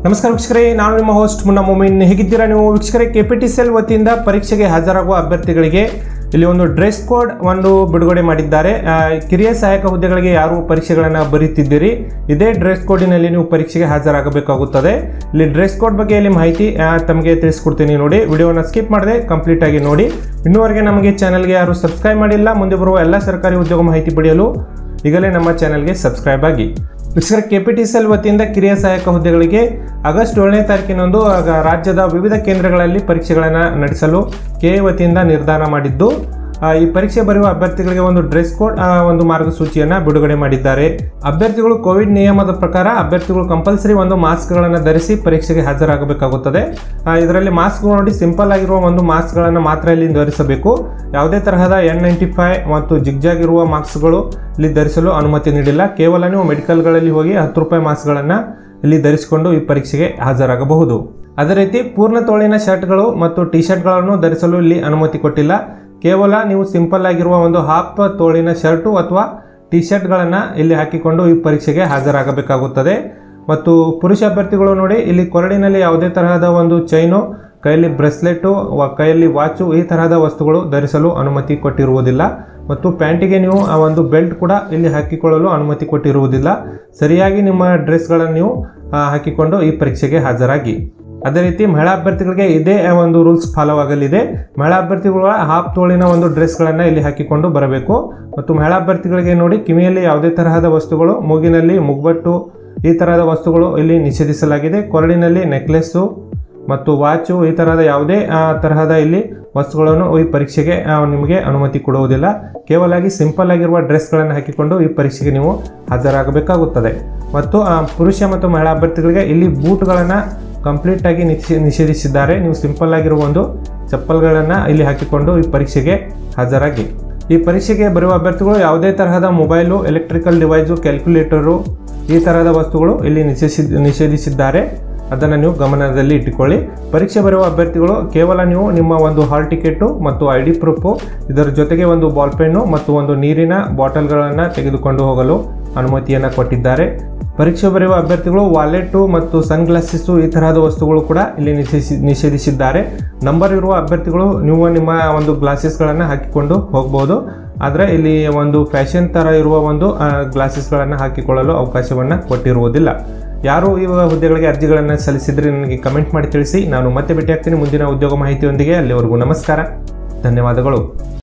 ನಮಸ್ಕಾರ ವೀಕ್ಷಕರೇ ನಾನು ನಿಮ್ಮ ಹೋಸ್ಟ್ ಮುನ್ನ ಮೊಮಿನ್ ಹೇಗಿದ್ದೀರಾ ನೀವು ವೀಕ್ಷಕರೇ K P T C L ವತಿಯಿಂದ ಪರೀಕ್ಷೆಗೆ ಹಾಜರಾಗುವ ಅಭ್ಯರ್ಥಿಗಳಿಗೆ ಇಲ್ಲಿ ಒಂದು ಡ್ರೆಸ್ ಕೋಡ್ ಒಂದು ಬಿಡುಗಡೆ ಮಾಡಿದ್ದಾರೆ ಆ, ಕಿರಿಯ ಸಹಾಯಕ ಹುದ್ದೆಗಳಿಗೆ ಯಾರು ಪರೀಕ್ಷೆಗಳನ್ನು ಬರೀತಿದ್ದೀರಿ ಇದೇ ಡ್ರೆಸ್ ಕೋಡಿನಲ್ಲಿ ನೀವು ಪರೀಕ್ಷೆಗೆ ಹಾಜರಾಗಬೇಕಾಗುತ್ತದೆ ಇಲ್ಲಿ ಡ್ರೆಸ್ ಕೋಡ್ ಬಗ್ಗೆ ಇಲ್ಲಿ ಮಾಹಿತಿ ಆ, ತಮಗೆ ತಿಳಿಸ್ಕೊಡ್ತೀನಿ ನೋಡಿ ವಿಡಿಯೋನ ಸ್ಕಿಪ್ ಮಾಡದೆ ಕಂಪ್ಲೀಟ್ ಆಗಿ ನೋಡಿ ಇನ್ನೂವರೆಗೆ ನಮಗೆ ಚಾನಲ್ಗೆ ಯಾರು ಸಬ್ಸ್ಕ್ರೈಬ್ ಮಾಡಿಲ್ಲ ಮುಂದೆ ಬರುವ ಎಲ್ಲ ಸರ್ಕಾರಿ ಉದ್ಯೋಗ ಮಾಹಿತಿ ಪಡೆಯಲು ಈಗಲೇ ನಮ್ಮ ಚಾನಲ್ಗೆ ಸಬ್ಸ್ಕ್ರೈಬ್ ಆಗಿ ವೀಕ್ಷಕರ K P T C L ವತಿಯಿಂದ ಕಿರಿಯ ಸಹಾಯಕ ಹುದ್ದೆಗಳಿಗೆ ಆಗಸ್ಟ್ ಏಳನೇ ತಾರೀಕಿನಂದು ಆಗ ರಾಜ್ಯದ ವಿವಿಧ ಕೇಂದ್ರಗಳಲ್ಲಿ ಪರೀಕ್ಷೆಗಳನ್ನು ನಡೆಸಲು ಕೆ ಎ ವತಿಯಿಂದ ನಿರ್ಧಾರ ಮಾಡಿದ್ದು ಆ, ಈ ಪರೀಕ್ಷೆ ಬರೆಯುವ ಅಭ್ಯರ್ಥಿಗಳಿಗೆ ಒಂದು ಡ್ರೆಸ್ ಕೋಡ್ ಆ, ಒಂದು ಮಾರ್ಗಸೂಚಿಯನ್ನು ಬಿಡುಗಡೆ ಮಾಡಿದ್ದಾರೆ ಅಭ್ಯರ್ಥಿಗಳು ಕೋವಿಡ್ ನಿಯಮದ ಪ್ರಕಾರ ಅಭ್ಯರ್ಥಿಗಳು ಕಂಪಲ್ಸರಿ ಒಂದು ಮಾಸ್ಕ್ಗಳನ್ನು ಧರಿಸಿ ಪರೀಕ್ಷೆಗೆ ಹಾಜರಾಗಬೇಕಾಗುತ್ತದೆ ಆ, ಇದರಲ್ಲಿ ಮಾಸ್ಕ್ ನೋಡಿ ಸಿಂಪಲ್ ಆಗಿರುವ ಒಂದು ಮಾಸ್ಕ್ಗಳನ್ನು ಮಾತ್ರ ಇಲ್ಲಿ ಧರಿಸಬೇಕು ಯಾವುದೇ ತರಹದ ಎನ್ ನೈಂಟಿ ಫೈವ್ ಮತ್ತು ಜಿಗ್ಜಾಗ್ ಇರುವ ಮಾಸ್ಕ್ಗಳು ಇಲ್ಲಿ ಧರಿಸಲು ಅನುಮತಿ ನೀಡಿಲ್ಲ ಕೇವಲ ನೀವು ಮೆಡಿಕಲ್ಗಳಲ್ಲಿ ಹೋಗಿ ಹತ್ತು ರೂಪಾಯಿ ಮಾಸ್ಕ್ಗಳನ್ನು ಇಲ್ಲಿ ಧರಿಸಿಕೊಂಡು ಈ ಪರೀಕ್ಷೆಗೆ ಹಾಜರಾಗಬಹುದು ಅದೇ ರೀತಿ ಪೂರ್ಣ ತೋಳಿನ ಶರ್ಟ್ಗಳು ಮತ್ತು ಟಿ ಶರ್ಟ್ಗಳನ್ನು ಧರಿಸಲು ಇಲ್ಲಿ ಅನುಮತಿ ಕೊಟ್ಟಿಲ್ಲ ಕೇವಲ ನೀವು ಸಿಂಪಲ್ ಆಗಿರುವ ಒಂದು ಹಾಫ್ ತೋಳಿನ ಶರ್ಟು ಅಥವಾ ಟಿ ಶರ್ಟ್ಗಳನ್ನು ಇಲ್ಲಿ ಹಾಕಿಕೊಂಡು ಈ ಪರೀಕ್ಷೆಗೆ ಹಾಜರಾಗಬೇಕಾಗುತ್ತದೆ ಮತ್ತು ಪುರುಷ ಅಭ್ಯರ್ಥಿಗಳು ನೋಡಿ ಇಲ್ಲಿ ಕೊರಳಿನಲ್ಲಿ ಯಾವುದೇ ತರಹದ ಒಂದು ಚೈನು ಕೈಯಲ್ಲಿ ಬ್ರೆಸ್ಲೆಟು ವ- ಕೈಯಲ್ಲಿ ವಾಚು ಈ ತರಹದ ವಸ್ತುಗಳು ಧರಿಸಲು ಅನುಮತಿ ಕೊಟ್ಟಿರುವುದಿಲ್ಲ ಮತ್ತು ಪ್ಯಾಂಟಿಗೆ ನೀವು ಆ ಒಂದು ಬೆಲ್ಟ್ ಕೂಡ ಇಲ್ಲಿ ಹಾಕಿಕೊಳ್ಳಲು ಅನುಮತಿ ಕೊಟ್ಟಿರುವುದಿಲ್ಲ ಸರಿಯಾಗಿ ನಿಮ್ಮ ಡ್ರೆಸ್ಗಳನ್ನು ನೀವು ಆ, ಹಾಕಿಕೊಂಡು ಈ ಪರೀಕ್ಷೆಗೆ ಹಾಜರಾಗಿ ಅದೇ ರೀತಿ ಮಹಿಳಾ ಅಭ್ಯರ್ಥಿಗಳಿಗೆ ಇದೇ ಒಂದು ರೂಲ್ಸ್ ಫಾಲೋ ಆಗಲಿದೆ ಮಹಿಳಾ ಅಭ್ಯರ್ಥಿಗಳ ಹಾಫ್ ತೋಳಿನ ಒಂದು ಡ್ರೆಸ್ಗಳನ್ನು ಇಲ್ಲಿ ಹಾಕಿಕೊಂಡು ಬರಬೇಕು ಮತ್ತು ಮಹಿಳಾ ಅಭ್ಯರ್ಥಿಗಳಿಗೆ ನೋಡಿ ಕಿವಿಯಲ್ಲಿ ಯಾವುದೇ ತರಹದ ವಸ್ತುಗಳು ಮೂಗಿನಲ್ಲಿ ಮುಗ್ಬಟ್ಟು ಈ ತರಹದ ವಸ್ತುಗಳು ಇಲ್ಲಿ ನಿಷೇಧಿಸಲಾಗಿದೆ ಕೊರಳಿನಲ್ಲಿ ನೆಕ್ಲೆಸ್ಸು ಮತ್ತು ವಾಚು ಈ ತರಹದ ಯಾವುದೇ ಆ, ತರಹದ ಇಲ್ಲಿ ವಸ್ತುಗಳನ್ನು ಈ ಪರೀಕ್ಷೆಗೆ ಆ, ನಿಮಗೆ ಅನುಮತಿ ಕೊಡುವುದಿಲ್ಲ ಕೇವಲಾಗಿ ಸಿಂಪಲ್ ಆಗಿರುವ ಡ್ರೆಸ್ಗಳನ್ನು ಹಾಕಿಕೊಂಡು ಈ ಪರೀಕ್ಷೆಗೆ ನೀವು ಹಾಜರಾಗಬೇಕಾಗುತ್ತದೆ ಮತ್ತು ಆ, ಪುರುಷ ಮತ್ತು ಮಹಿಳಾ ಅಭ್ಯರ್ಥಿಗಳಿಗೆ ಇಲ್ಲಿ ಬೂಟ್ಗಳನ್ನು ಕಂಪ್ಲೀಟ್ ಆಗಿ ನಿಷೇ ನಿಷೇಧಿಸಿದ್ದಾರೆ ನೀವು ಸಿಂಪಲ್ ಆಗಿರುವ ಒಂದು ಚಪ್ಪಲ್ಗಳನ್ನು ಇಲ್ಲಿ ಹಾಕಿಕೊಂಡು ಈ ಪರೀಕ್ಷೆಗೆ ಹಾಜರಾಗಿ ಈ ಪರೀಕ್ಷೆಗೆ ಬರುವ ಅಭ್ಯರ್ಥಿಗಳು ಯಾವುದೇ ತರಹದ ಮೊಬೈಲು ಎಲೆಕ್ಟ್ರಿಕಲ್ ಡಿವೈಸು ಕ್ಯಾಲ್ಕುಲೇಟರು ಈ ತರಹದ ವಸ್ತುಗಳು ಇಲ್ಲಿ ನಿಷೇಧಿ ನಿಷೇಧಿಸಿದ್ದಾರೆ ಅದನ್ನು ನೀವು ಗಮನದಲ್ಲಿ ಇಟ್ಟುಕೊಳ್ಳಿ ಪರೀಕ್ಷೆ ಬರುವ ಅಭ್ಯರ್ಥಿಗಳು ಕೇವಲ ನೀವು ನಿಮ್ಮ ಒಂದು ಹಾಲ್ ಟಿಕೆಟು ಮತ್ತು ಐ ಡಿ ಪ್ರೂಫು ಇದರ ಜೊತೆಗೆ ಒಂದು ಬಾಲ್ ಪೆನ್ನು ಮತ್ತು ಒಂದು ನೀರಿನ ಬಾಟಲ್ಗಳನ್ನು ತೆಗೆದುಕೊಂಡು ಹೋಗಲು ಅನುಮತಿಯನ್ನು ಕೊಟ್ಟಿದ್ದಾರೆ ಪರೀಕ್ಷೆ ಬರೆಯುವ ಅಭ್ಯರ್ಥಿಗಳು ವಾಲೆಟ್ಟು ಮತ್ತು ಸನ್ ಗ್ಲಾಸಸ್ಸು ಈ ತರಹದ ವಸ್ತುಗಳು ಕೂಡ ಇಲ್ಲಿ ನಿಷೇಧಿಸಿ ನಿಷೇಧಿಸಿದ್ದಾರೆ ನಂಬರ್ ಇರುವ ಅಭ್ಯರ್ಥಿಗಳು ನೀವು ನಿಮ್ಮ ಒಂದು ಗ್ಲಾಸಸ್ಗಳನ್ನು ಹಾಕಿಕೊಂಡು ಹೋಗ್ಬೋದು ಆದರೆ ಇಲ್ಲಿ ಒಂದು ಫ್ಯಾಷನ್ ಥರ ಇರುವ ಒಂದು ಗ್ಲಾಸಸ್ಗಳನ್ನು ಹಾಕಿಕೊಳ್ಳಲು ಅವಕಾಶವನ್ನು ಕೊಟ್ಟಿರುವುದಿಲ್ಲ ಯಾರು ಈ ಹುದ್ದೆಗಳಿಗೆ ಅರ್ಜಿಗಳನ್ನು ಸಲ್ಲಿಸಿದರೆ ನನಗೆ ಕಮೆಂಟ್ ಮಾಡಿ ತಿಳಿಸಿ ನಾನು ಮತ್ತೆ ಭೇಟಿ ಆಗ್ತೀನಿ ಮುಂದಿನ ಉದ್ಯೋಗ ಮಾಹಿತಿಯೊಂದಿಗೆ ಅಲ್ಲಿವರೆಗೂ ನಮಸ್ಕಾರ ಧನ್ಯವಾದಗಳು